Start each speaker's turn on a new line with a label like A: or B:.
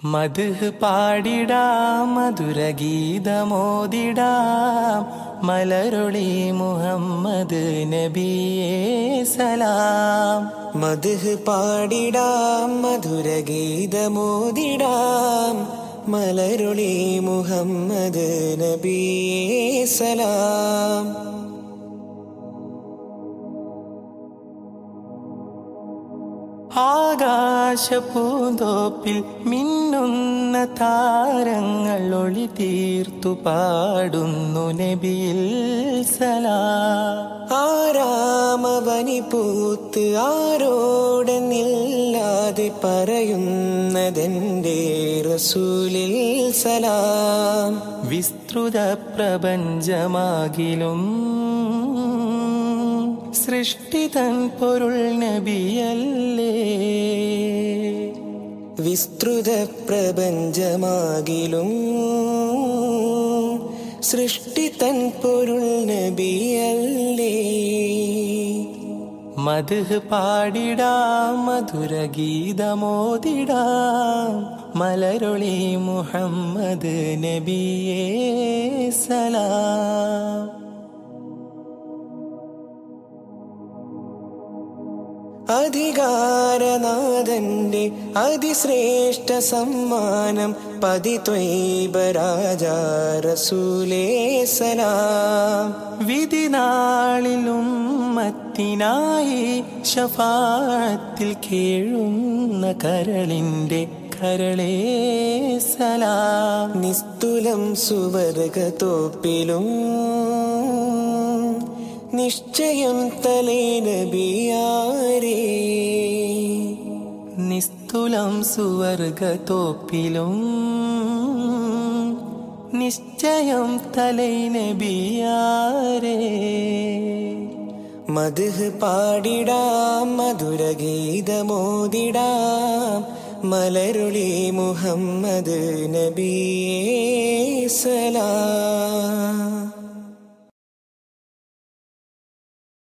A: മധുഹ് പാടിടാം മധുരഗീതമോദിടാം മലരൊളി മുഹമ്മദ് നബിയേ സലാം
B: മധുഹ് പാടിടാം മധുരഗീതമോദിടാം മലരുളി മുഹമ്മദ് നബിയേ സലാം
A: ആകാശപൂന്തോപ്പിൽ മിന്നുന്ന താരങ്ങൾ ഒളി തീർത്തു പാടുന്നു നബിയിൽ സലാം
B: ആരാമവനി പൂത്ത് ആരോടെന്നില്ലാതെ പറയുന്നതെന്റെ റസൂലിൽ സലാം
A: വിസ്തൃത പ്രപഞ്ചമാകിലും സൃഷ്ടിതൻ പൊരുൾ നബിയല്ലേ
B: വിസ്തൃത പ്രപഞ്ചമാകിലും സൃഷ്ടിതൻ പൊരുൾ നബിയല്ലേ
A: മധുഹ് പാടിടാം മധുരഗീതമോദിടാം മലരൊളി മുഹമ്മദ് നബിയേ സലാം
B: അധികാരനാഥന്റെ അതിശ്രേഷ്ഠ സമ്മാനം പതിത്വൈബരാജാ റസൂലേ സലാം
A: വിധി നാളിലും മത്തിനായി ഷഫാത്തിൽ കേഴുന്ന കരളിന്റെ കരളേ സലാം
B: നിസ്തുലം സുവർഗത്തോപ്പിലും നിശ്ചയം തലേ നബിയാരേ
A: നിസ്തുലം സുവർഗത്തോപ്പിലും നിശ്ചയം തലൈ നബിയാരേ
B: മധുഹ് പാടിടാം മധുരഗീതമോദിടാം മലരുളി മുഹമ്മദ് നബിയേ സലാം